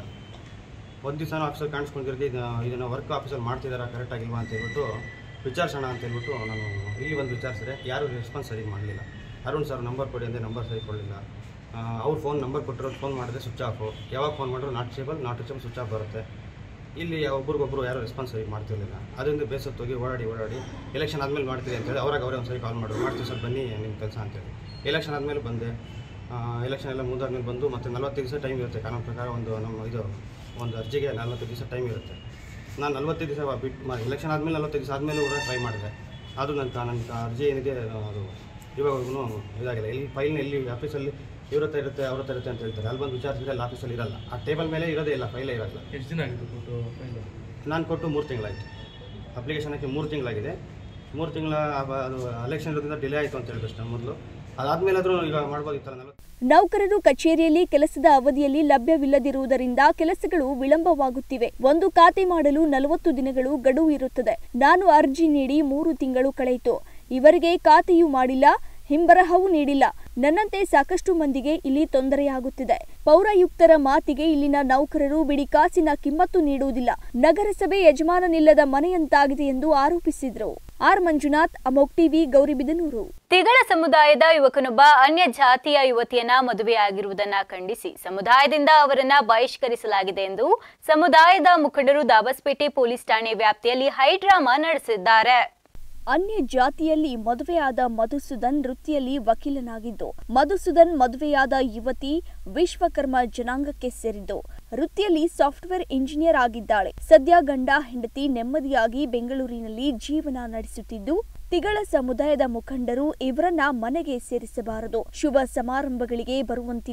ಒಂದು ದಿವಸ ಆಫೀಸಲ್ಲಿ ಕಾಣಿಸ್ಕೊಂಡಿರೋರಿಗೆ ಇದು ಇದನ್ನು ವರ್ಕ್ ಆಫೀಸಲ್ಲಿ ಮಾಡ್ತಿದ್ದಾರಾ ಕರೆಕ್ಟಾಗಿಲ್ವಾ ಅಂತ ಹೇಳ್ಬಿಟ್ಟು ವಿಚಾರಿಸೋಣ ಅಂತ ಹೇಳ್ಬಿಟ್ಟು ನಾನು ಇಲ್ಲಿ ಒಂದು ವಿಚಾರಿಸಿದೆ ಯಾರೂ ರೆಸ್ಪಾನ್ಸ್ ಸರಿಯಾಗಿ ಮಾಡಲಿಲ್ಲ ಅರುಣ್ ಸರ್ ನಂಬರ್ ಕೊಡಿ ಅಂದರೆ ನಂಬರ್ ಸರಿ ಕೊಡಲಿಲ್ಲ ಅವ್ರು ಫೋನ್ ನಂಬರ್ ಕೊಟ್ಟರು ಫೋನ್ ಮಾಡಿದ್ರೆ ಸ್ವಿಚ್ ಆಫು ಯಾವಾಗ ಫೋನ್ ಮಾಡಿದ್ರು not reachable not reachable switch off ಬರುತ್ತೆ ಇಲ್ಲಿ ಒಬ್ರಿಗೊಬ್ರು ಯಾರೂ ರೆಸ್ಪಾನ್ಸ್ ಸರಿ ಮಾಡ್ತಿರ್ಲಿಲ್ಲ ಅದರಿಂದ ಬೇಸತ್ತು ಹೋಗಿ ಓಡಾಡಿ ಓಡಾಡಿ ಎಲೆಕ್ಷನ್ ಆದಮೇಲೆ ಮಾಡ್ತೀವಿ ಅಂತೇಳಿ ಅವ್ರಾಗ ಅವರೇ ಒಂದು ಸರಿ ಕಾಲ್ ಮಾಡಿದ್ರು ಮಾಡ್ತೀವಿ ಸರ್ ಬನ್ನಿ ನಿಮ್ಮ ಕೆಲಸ ಅಂತೇಳಿ ಎಲೆಕ್ಷನ್ ಆದಮೇಲೆ ಬಂದೆ ಎಲೆಕ್ಷನ್ ಎಲ್ಲ ಮುಗಿದಾದ್ಮೇಲೆ ಬಂದು ಮತ್ತೆ ನಲ್ವತ್ತೈದು ದಿವಸ ಟೈಮ್ ಇರುತ್ತೆ ಕಾನೂನು ಪ್ರಕಾರ ಒಂದು ನಮ್ಮ ಇದು ಒಂದು ಅರ್ಜಿಗೆ ನಲ್ವತ್ತೈದು ದಿವಸ ಟೈಮ್ ಇರುತ್ತೆ ನಾನು ನಲ್ವತ್ತೈದು ದಿವಸ ಬಿಟ್ಟು ಎಲೆಕ್ಷನ್ ಆದಮೇಲೆ ನಲ್ವತ್ತೈದು ದಿವಸ ಆದಮೇಲೆ ಕೂಡ ಟ್ರೈ ಮಾಡಿದೆ ಅದು ನನ್ನ ನನ್ನ ಅರ್ಜಿ ಏನಿದೆ ಅದು ಇವಾಗೂ ಇದಾಗಿಲ್ಲ ಇಲ್ಲಿ ಫೈಲ್ನ ಇಲ್ಲಿ ಆಫೀಸಲ್ಲಿ ಇವ್ರ ಹತ್ರ ಇರುತ್ತೆ ಅವ್ರ ಹತ್ರ ಇರುತ್ತೆ ಅಂತ ಹೇಳ್ತಾರೆ ಅಲ್ಲಿ ಬಂದು ವಿಚಾರಿಸಿದ್ರೆ ಅಲ್ಲಿ ಆಫೀಸಲ್ಲಿ ಇರಲ್ಲ ಆ ಟೇಬಲ್ ಮೇಲೆ ಇರೋದೇ ಇಲ್ಲ ಫೈಲೇ ಇರಲ್ಲ ಎಷ್ಟು ದಿನ ಆಗಿತ್ತು ಕೊಟ್ಟು ಫೈಲ್ ನಾನು ಕೊಟ್ಟು ಮೂರು ತಿಂಗಳಾಯಿತು ಅಪ್ಲಿಕೇಶನ್ ಹಾಕಿ ಮೂರು ತಿಂಗಳಾಗಿದೆ ಮೂರು ತಿಂಗಳ ಅದು ಎಲೆಕ್ಷನ್ ಇರೋದ್ರಿಂದ ಡಿಲೇ ಆಯಿತು ಅಂತ ಹೇಳಿದಷ್ಟು ಮೊದಲು ಅದಾದಮೇಲಾದರೂ ಈಗ ಮಾಡ್ಬೋದಿತ್ತಲ್ಲ ನಲ್ವತ್ತು ನೌಕರರು ಕಚೇರಿಯಲ್ಲಿ ಕೆಲಸದ ಅವಧಿಯಲ್ಲಿ ಲಭ್ಯವಿಲ್ಲದಿರುವುದರಿಂದ ಕೆಲಸಗಳು ವಿಳಂಬವಾಗುತ್ತಿವೆ ಒಂದು ಖಾತೆ ಮಾಡಲು ನಲವತ್ತು ದಿನಗಳು ಗಡುವು ಇರುತ್ತದೆ ನಾನು ಅರ್ಜಿ ನೀಡಿ ಮೂರು ತಿಂಗಳು ಕಳೆಯಿತು ಇವರಿಗೆ ಖಾತೆಯೂ ಮಾಡಿಲ್ಲ ಹಿಂಬರಹವೂ ನೀಡಿಲ್ಲ ನನ್ನಂತೆ ಸಾಕಷ್ಟು ಮಂದಿಗೆ ಇಲ್ಲಿ ತೊಂದರೆಯಾಗುತ್ತಿದೆ ಪೌರಾಯುಕ್ತರ ಮಾತಿಗೆ ಇಲ್ಲಿನ ನೌಕರರು ಬಿಡಿ ಕಾಸಿನ ಕಿಮ್ಮತ್ತು ನೀಡುವುದಿಲ್ಲ ನಗರಸಭೆ ಯಜಮಾನನಿಲ್ಲದ ಮನೆಯಂತಾಗಿದೆ ಎಂದು ಆರೋಪಿಸಿದರು ಆರ್ ಮಂಜುನಾಥ್ ಅಮೋಕ್ ಟಿವಿ ಗೌರಿಬಿದನೂರು ತಿಗಳ ಸಮುದಾಯದ ಯುವಕನೊಬ್ಬ ಅನ್ಯ ಜಾತಿಯ ಯುವತಿಯನ್ನ ಮದುವೆಯಾಗಿರುವುದನ್ನ ಖಂಡಿಸಿ ಸಮುದಾಯದಿಂದ ಅವರನ್ನ ಬಹಿಷ್ಕರಿಸಲಾಗಿದೆ ಎಂದು ಸಮುದಾಯದ ಮುಖಂಡರು ದಾಬಸ್ಪೇಟೆ ಪೊಲೀಸ್ ಠಾಣೆ ವ್ಯಾಪ್ತಿಯಲ್ಲಿ ಹೈಡ್ರಾಮಾ ನಡೆಸಿದ್ದಾರೆ ಅನ್ಯ ಜಾತಿಯಲ್ಲಿ ಮದುವೆಯಾದ ಮಧುಸೂದನ್ ವೃತ್ತಿಯಲ್ಲಿ ವಕೀಲನಾಗಿದ್ದು ಮಧುಸೂದನ್ ಮದುವೆಯಾದ ಯುವತಿ ವಿಶ್ವಕರ್ಮ ಜನಾಂಗಕ್ಕೆ ಸೇರಿದ್ದು ವೃತ್ತಿಯಲ್ಲಿ ಸಾಫ್ಟ್ವೇರ್ ಇಂಜಿನಿಯರ್ ಆಗಿದ್ದಾಳೆ ಸದ್ಯ ಗಂಡ ಹೆಂಡತಿ ನೆಮ್ಮದಿಯಾಗಿ ಬೆಂಗಳೂರಿನಲ್ಲಿ ಜೀವನ ನಡೆಸುತ್ತಿದ್ದು ತಿಗಳ ಸಮುದಾಯದ ಮುಖಂಡರು ಇವರನ್ನ ಮನೆಗೆ ಸೇರಿಸಬಾರದು ಶುಭ ಸಮಾರಂಭಗಳಿಗೆ ಬರುವಂತಿಲ್ಲ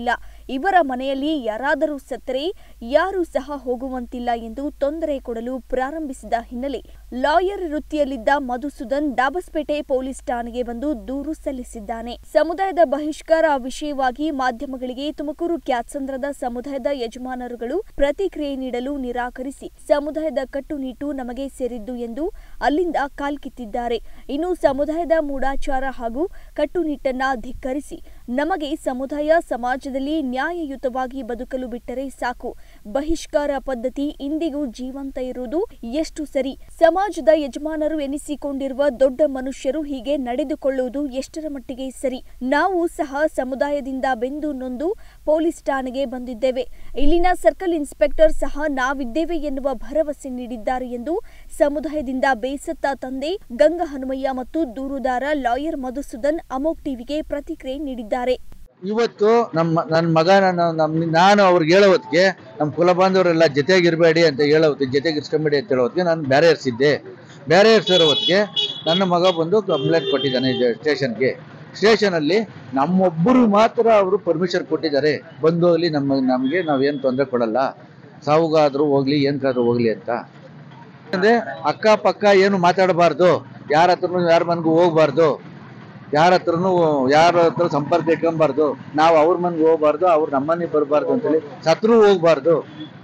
ಇವರ ಮನೆಯಲ್ಲಿ ಯಾರಾದರೂ ಸತ್ತರೆ ಯಾರೂ ಸಹ ಹೋಗುವಂತಿಲ್ಲ ಎಂದು ತೊಂದರೆ ಕೊಡಲು ಪ್ರಾರಂಭಿಸಿದ ಹಿನ್ನೆಲೆ ಲಾಯರ್ ವೃತ್ತಿಯಲ್ಲಿದ್ದ ಮಧುಸೂದನ್ ಡಾಬಸ್ಪೇಟೆ ಪೊಲೀಸ್ ಠಾಣೆಗೆ ಬಂದು ದೂರು ಸಲ್ಲಿಸಿದ್ದಾನೆ ಸಮುದಾಯದ ಬಹಿಷ್ಕಾರ ವಿಷಯವಾಗಿ ಮಾಧ್ಯಮಗಳಿಗೆ ತುಮಕೂರು ಕ್ಯಾತ್ಸಂದ್ರದ ಸಮುದಾಯದ ಯಜಮಾನರುಗಳು ಪ್ರತಿಕ್ರಿಯೆ ನೀಡಲು ನಿರಾಕರಿಸಿ ಸಮುದಾಯದ ಕಟ್ಟುನಿಟ್ಟು ನಮಗೆ ಸೇರಿದ್ದು ಎಂದು ಅಲ್ಲಿಂದ ಕಾಲ್ಕಿತ್ತಿದ್ದಾರೆ ಇನ್ನು ಸಮುದಾಯದ ಮೂಢಾಚಾರ ಹಾಗೂ ಕಟ್ಟುನಿಟ್ಟನ್ನ ಧಿಕ್ಕರಿಸಿ ನಮಗೆ ಸಮುದಾಯ ಸಮಾಜದಲ್ಲಿ ನ್ಯಾಯಯುತವಾಗಿ ಬದುಕಲು ಬಿಟ್ಟರೆ ಸಾಕು ಬಹಿಷ್ಕಾರ ಪದ್ಧತಿ ಇಂದಿಗೂ ಜೀವಂತ ಇರುವುದು ಎಷ್ಟು ಸರಿ ಸಮಾಜದ ಯಜಮಾನರು ಎನಿಸಿಕೊಂಡಿರುವ ದೊಡ್ಡ ಮನುಷ್ಯರು ಹೀಗೆ ನಡೆದುಕೊಳ್ಳುವುದು ಎಷ್ಟರ ಮಟ್ಟಿಗೆ ಸರಿ ನಾವು ಸಹ ಸಮುದಾಯದಿಂದ ಬೆಂದು ನೊಂದು ಪೊಲೀಸ್ ಠಾಣೆಗೆ ಬಂದಿದ್ದೇವೆ ಇಲ್ಲಿನ ಸರ್ಕಲ್ ಇನ್ಸ್ಪೆಕ್ಟರ್ ಸಹ ನಾವಿದ್ದೇವೆ ಎನ್ನುವ ಭರವಸೆ ನೀಡಿದ್ದಾರೆ ಎಂದು ಸಮುದಾಯದಿಂದ ಬೇಸತ್ತ ತಂದೆ ಗಂಗಾ ಹನುಮಯ್ಯ ಮತ್ತು ದೂರುದಾರ ಲಾಯರ್ ಮಧುಸೂದನ್ ಅಮೋಕ್ ಟಿವಿಗೆ ಪ್ರತಿಕ್ರಿಯೆ ನೀಡಿದ್ದಾರೆ ಇವತ್ತು ನಮ್ಮ ನನ್ನ ಮಗ ನಾನು ನಮ್ಮ ನಾನು ಅವ್ರಿಗೆ ಹೇಳೋ ಹೊತ್ತಿಗೆ ನಮ್ಮ ಕುಲ ಬಾಂಧವರೆಲ್ಲ ಜೊತೆಗಿರಬೇಡಿ ಅಂತ ಹೇಳೋ ಹೊತ್ತಿಗೆ ಜೊತೆಗೆ ಇರ್ಸ್ಕೊಂಬೇಡಿ ಅಂತ ಹೇಳೋ ಹೊತ್ತಿಗೆ ನಾನು ಬೇರೆ ಇರಿಸಿದ್ದೆ ಬೇರೆ ಇರ್ಸಿರೋ ಹೊತ್ತಿಗೆ ನನ್ನ ಮಗ ಬಂದು ಕಂಪ್ಲೇಂಟ್ ಕೊಟ್ಟಿದ್ದಾನೆ ಸ್ಟೇಷನ್ಗೆ ಸ್ಟೇಷನಲ್ಲಿ ನಮ್ಮೊಬ್ಬರು ಮಾತ್ರ ಅವರು ಪರ್ಮಿಷನ್ ಕೊಟ್ಟಿದ್ದಾರೆ ಬಂದು ಹೋಗ್ಲಿ ನಮ್ಮ ನಮಗೆ ನಾವೇನು ತೊಂದರೆ ಕೊಡಲ್ಲ ಸಾವುಗಾದ್ರೂ ಹೋಗ್ಲಿ ಏನಕ್ಕಾದ್ರೂ ಹೋಗ್ಲಿ ಅಂತ ಅಂದ್ರೆ ಅಕ್ಕಪಕ್ಕ ಏನು ಮಾತಾಡಬಾರ್ದು ಯಾರ ಹತ್ರನೂ ಯಾರ ಮನೆಗೂ ಹೋಗ್ಬಾರ್ದು ಯಾರ ಹತ್ರನೂ ಯಾರ ಹತ್ರ ಸಂಪರ್ಕ ಇಟ್ಕೊಬಾರ್ದು ನಾವು ಅವ್ರ ಮನೆಗೆ ಹೋಗ್ಬಾರ್ದು ಅವ್ರು ನಮ್ಮನೆ ಬರಬಾರ್ದು ಅಂತೇಳಿ ಸತ್ರು ಹೋಗ್ಬಾರ್ದು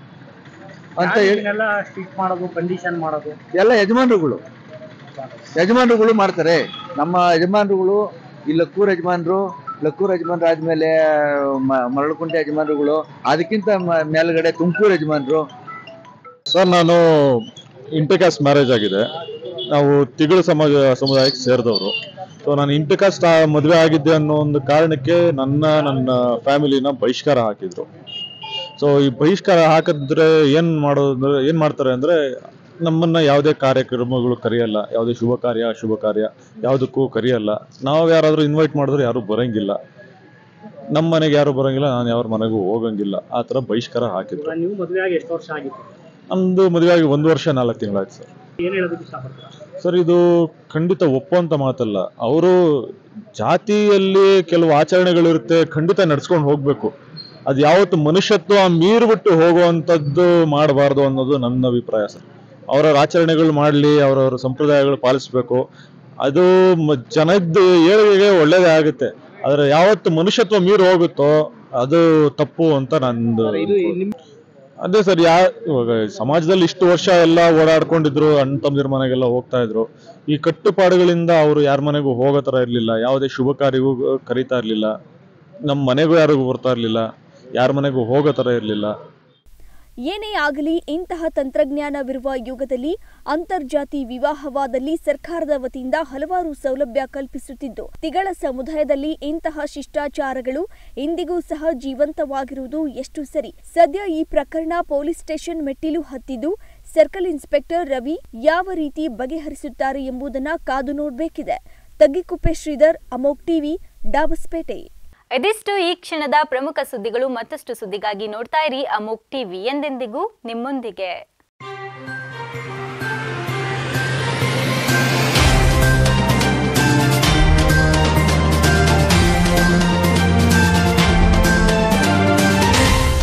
ಅಂತ ಹೇಳಿ ಎಲ್ಲ ಸ್ಟ್ರಿಕ್ಟ್ ಮಾಡೋದು ಕಂಡೀಷನ್ ಮಾಡೋದು ಎಲ್ಲ ಯಜಮಾನ್ರುಗಳು ಯಜಮಾನ್ರುಗಳು ಮಾಡ್ತಾರೆ ನಮ್ಮ ಯಜಮಾನ್ರುಗಳು ಈ ಲಕ್ಕೂರ್ ಯಜಮಾನ್ರು ಲಕ್ಕೂರ್ ಯಜಮಾನ್ರು ಆದ್ಮೇಲೆ ಮ- ಮರಳುಕುಂಟೆ ಯಜಮಾನ್ರುಗಳು ಅದಕ್ಕಿಂತ ಮ- ಮೇಲ್ಗಡೆ ತುಮಕೂರು ಯಜಮಾನ್ರು ಸರ್ ನಾನು ಇಂಟರ್ಕಾಸ್ಟ್ ಮ್ಯಾರೇಜ್ ಆಗಿದೆ ನಾವು ತಿಗಳು ಸಮಾಜ ಸಮುದಾಯಕ್ಕೆ ಸೇರಿದವರು ಸೊ ನಾನು ಇಂಟರ್ಕಾಸ್ಟ್ ಮದುವೆ ಆಗಿದ್ದೆ ಅನ್ನೋ ಒಂದು ಕಾರಣಕ್ಕೆ ನನ್ನ ನನ್ನ ಫ್ಯಾಮಿಲಿನ ಬಹಿಷ್ಕಾರ ಹಾಕಿದ್ರು ಸೊ ಈ ಬಹಿಷ್ಕಾರ ಹಾಕಿದ್ರೆ ಏನ್ ಮಾಡೋದು ಏನ್ ಮಾಡ್ತಾರೆ ಅಂದ್ರೆ ನಮ್ಮನ್ನ ಯಾವುದೇ ಕಾರ್ಯಕ್ರಮಗಳು ಕರೆಯಲ್ಲ ಯಾವುದೇ ಶುಭ ಕಾರ್ಯ ಅಶುಭ ಕಾರ್ಯ ಯಾವುದಕ್ಕೂ ಕರೆಯಲ್ಲ ನಾವು ಯಾರಾದ್ರೂ ಇನ್ವೈಟ್ ಮಾಡಿದ್ರೆ ಯಾರು ಬರಂಗಿಲ್ಲ ನಮ್ಮ ಮನೆಗೆ ಯಾರು ಬರಂಗಿಲ್ಲ ನಾನು ಯಾರ ಮನೆಗೂ ಹೋಗಂಗಿಲ್ಲ ಆ ಥರ ಬಹಿಷ್ಕಾರ ಹಾಕಿದ್ರು ಇವಾಗ ನೀವು ಮದುವೆ ಆಗಿ ಎಷ್ಟು ವರ್ಷ ಆಗಿತ್ತು ನಮ್ದು ಮದುವೆ ಆಗಿ ಒಂದು ವರ್ಷ ನಾಲ್ಕು ತಿಂಗಳಾಯ್ತು ಸರ್ ಏನ್ ಹೇಳೋದಕ್ಕೆ ಇಷ್ಟಪಡ್ತೀರಾ ಸರ್ ಇದು ಖಂಡಿತ ಒಪ್ಪುವಂತ ಮಾತಲ್ಲ ಅವರು ಜಾತಿಯಲ್ಲಿ ಕೆಲವು ಆಚರಣೆಗಳಿರುತ್ತೆ ಖಂಡಿತ ನಡ್ಸ್ಕೊಂಡು ಹೋಗ್ಬೇಕು ಅದು ಯಾವತ್ತು ಮನುಷ್ಯತ್ವ ಮೀರ್ಬಿಟ್ಟು ಹೋಗುವಂಥದ್ದು ಮಾಡಬಾರ್ದು ಅನ್ನೋದು ನನ್ನ ಅಭಿಪ್ರಾಯ ಸರ್ ಅವರವ್ರ ಆಚರಣೆಗಳು ಮಾಡಲಿ ಅವರವ್ರ ಸಂಪ್ರದಾಯಗಳು ಪಾಲಿಸ್ಬೇಕು ಅದು ಮ- ಜನದ ಏಳಿಗೆಗೆ ಒಳ್ಳೇದೇ ಆಗುತ್ತೆ ಆದ್ರೆ ಯಾವತ್ತು ಮನುಷ್ಯತ್ವ ಮೀರಿ ಹೋಗುತ್ತೋ ಅದು ತಪ್ಪು ಅಂತ ನಂದು ಇದು ನಿಮ್ ಅದೇ ಸರ್ ಯಾ ಇವಾಗ ಸಮಾಜದಲ್ಲಿ ಇಷ್ಟು ವರ್ಷ ಎಲ್ಲ ಓಡಾಡ್ಕೊಂಡಿದ್ರು ಅಣ್ಣ ತಮ್ಮದಿರ ಮನೆಗೆಲ್ಲ ಹೋಗ್ತಾ ಇದ್ರು ಈ ಕಟ್ಟುಪಾಡುಗಳಿಂದ ಅವರು ಯಾರ ಮನೆಗೂ ಹೋಗೋ ಥರ ಇರಲಿಲ್ಲ ಯಾವುದೇ ಶುಭ ಕಾರ್ಯಗೂ ಕರೀತಾ ಇರಲಿಲ್ಲ ನಮ್ಮ ಮನೆಗೂ ಯಾರಿಗೂ ಬರ್ತಾ ಇರಲಿಲ್ಲ ಯಾರ ಮನೆಗೂ ಹೋಗೋ ಥರ ಇರಲಿಲ್ಲ ಏನೇ ಆಗಲಿ ಇಂತಹ ತಂತ್ರಜ್ಞಾನವಿರುವ ಯುಗದಲ್ಲಿ ಅಂತರ್ಜಾತಿ ವಿವಾಹವಾದಲ್ಲಿ ಸರ್ಕಾರದ ವತಿಯಿಂದ ಹಲವಾರು ಸೌಲಭ್ಯ ಕಲ್ಪಿಸುತ್ತಿದ್ದು ತಿಗಳ ಸಮುದಾಯದಲ್ಲಿ ಇಂತಹ ಶಿಷ್ಟಾಚಾರಗಳು ಇಂದಿಗೂ ಸಹ ಜೀವಂತವಾಗಿರುವುದು ಎಷ್ಟು ಸರಿ ಸದ್ಯ ಈ ಪ್ರಕರಣ ಪೊಲೀಸ್ ಸ್ಟೇಷನ್ ಮೆಟ್ಟಿಲು ಹತ್ತಿದ್ದು ಸರ್ಕಲ್ ಇನ್ಸ್ಪೆಕ್ಟರ್ ರವಿ ಯಾವ ರೀತಿ ಬಗೆಹರಿಸುತ್ತಾರೆ ಎಂಬುದನ್ನ ಕಾದು ನೋಡಬೇಕಿದೆ ತಗ್ಗಿಕುಪ್ಪೆ ಶ್ರೀಧರ್ ಅಮೋಕ್ ಟಿವಿ ಡಾಬಸ್ಪೇಟೆ ಇದಿಷ್ಟು ಈ ಕ್ಷಣದ ಪ್ರಮುಖ ಸುದ್ದಿಗಳು ಮತ್ತಷ್ಟು ಸುದ್ದಿಗಾಗಿ ನೋಡ್ತಾ ಇರಿ ಅಮೋಕ್ ಟಿವಿ ಎಂದೆಂದಿಗೂ ನಿಮ್ಮೊಂದಿಗೆ